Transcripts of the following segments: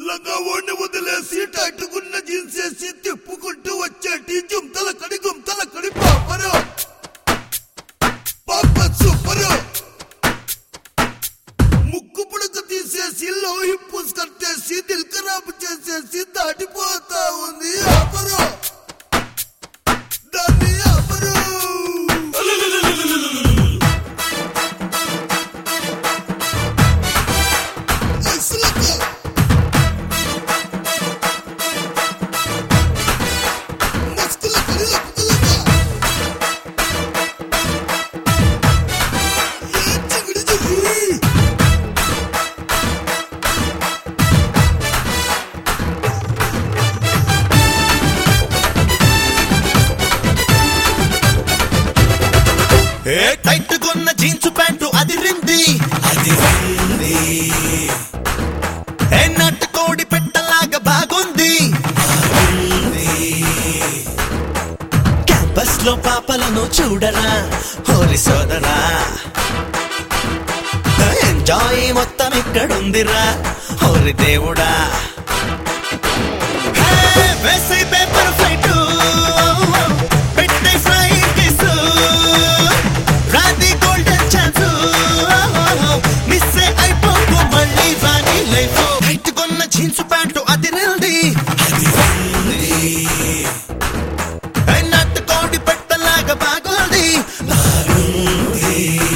లంగావోడిని వదిలేసి టట్టుకున్న జీన్స్ వేసి తిప్పుకుంటూ వచ్చేటి జుంతల కడి గుంతల కడి పాపరు పాప సూపరు ముక్కు పుడక తీసేసి లోహిప్పు కట్టేసి దిల్ ఖరాబ్ చేసేసి దాటిపోతా ఉంది ఆపరు దాన్ని ఆపరు అసలుకు మస్కుల కడిల పుకలక ఏ చిగుడి చిగుడి ఏ టైట్ కొన్న జీన్స్ ప్యాంటు అదిరింది అది ఏ నాటుకోడి పెట్టలాగా బాగుంది క్యాంపస్ లో పాపలను చూడరా హోరి సోదరా ఎంజాయ్ మొత్తం ఇక్కడుందిరా హోరి దేవుడా హే, వేసే పేపర్ ఫైట్ పెట్టే ఫ్లై కిస్ రాది గోల్డెన్ ఛాన్స్ మిస్ అయిపోకు మళ్ళీ రాని లైఫ్ టైట్ కొన్న జీన్స్ ప్యాంటు అది రిల్ది నట్టుకోడి పెట్టలాగా బాగుంది బాగుంది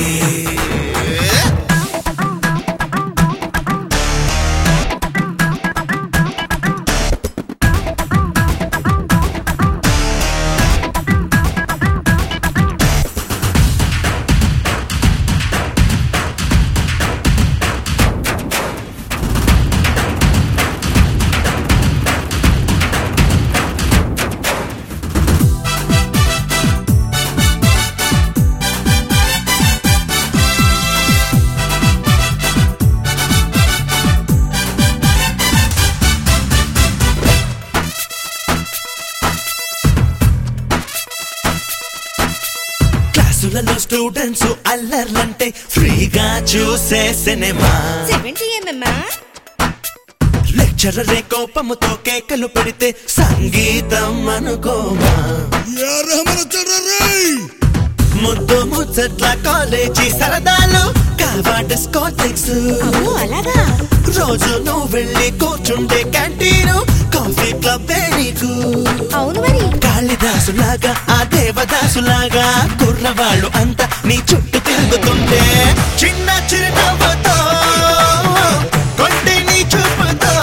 క్లాసులలో స్టూడెంట్స్ అల్లర్లంటే ఫ్రీగా చూసే సినిమా సెవెంటీ ఎంఎమ్మా లెక్చరరే కోపముతో కేకలు పెడితే సంగీతం అనుకోమా యా రహమన చర్రే ముద్దు ముచ్చట్ల కాలేజీ సరదాలు కావా డిస్కోటెక్స్ అమ్మో అలాగా రోజు నువ్వు వెళ్ళి కూర్చుంటే క్యాంటీన్ కాఫీ క్లబ్ నీకు అవును మరి కాళిదాసులాగా ఆ దేవదాసులాగా కుర్రవాళ్ళు అంతా నీ చుట్టూ తిరుగుతుంటే చిన్న చిరునవ్వుతో కొంటి నీ చూపుతో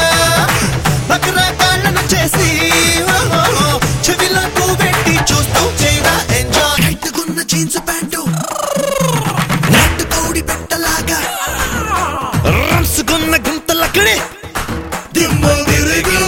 రకరకాలను చేసి ఓహో, చెవిలో పెట్టి చూస్తూ చేయరా ఎంజాయ్ కట్టుకున్న జీన్స్ ప్యాంటు నాటు కోడి పెట్టలాగా రంసుకున్న గుంతలక్కడే దిమ్మ తిరిగి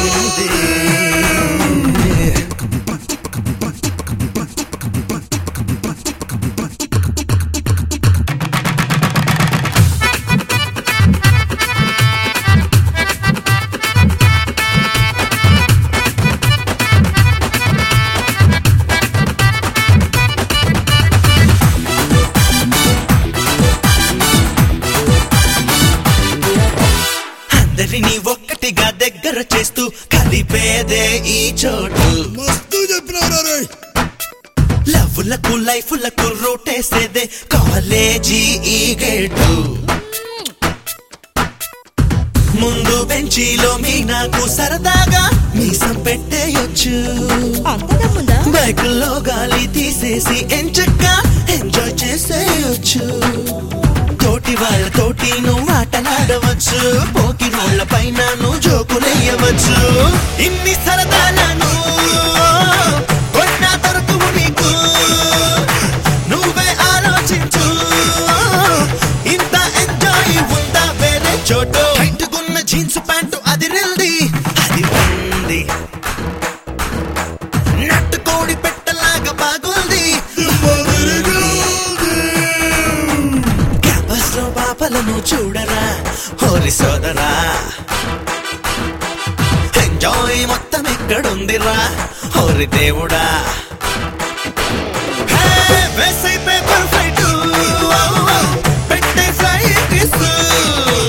అందరినీ ఒక్కటిగా దగ్గర చేస్తూ కలిపేదే ఈ చోటు మస్తు చెప్పినారా రే లవ్వులకు లైఫులకు రూటేసేదే కాలేజీ ఈ గేటు ముందు బెంచీలో మీ నాకు సరదాగా మీసం పెట్టేయొచ్చు అంతగా ముందా బైకుల్లో గాలి తీసేసి ఎంచక్క ఎంజాయ్ చేసేయొచ్చు తోటి వాళ్ళతోటి నువ్వు ఆటలాడవచ్చు పోకి రోళ్ళ పైన నువ్వు జోకులేయవచ్చు ఇన్ని సరదాలను కొన్న దొరకవు నీకు నువ్వే ఆలోచించు ఇంత ఎంజాయ్ ఉందా వేరే చోటు కట్టుకున్న జీన్స్ ప్యాంటు అది రిల్ది అది ఉంది నట్టుకోడి పెట్టలాగా బాగుంది క్యాంపస్ లో పాపలను చూడరా హోరి సోదరా ఎంజాయ్ మొత్తం ఎక్కడుందిరా హోరి దేవుడా హే, వేసే పేపర్ ఫైట్ పెట్టే ఫ్లై కిస్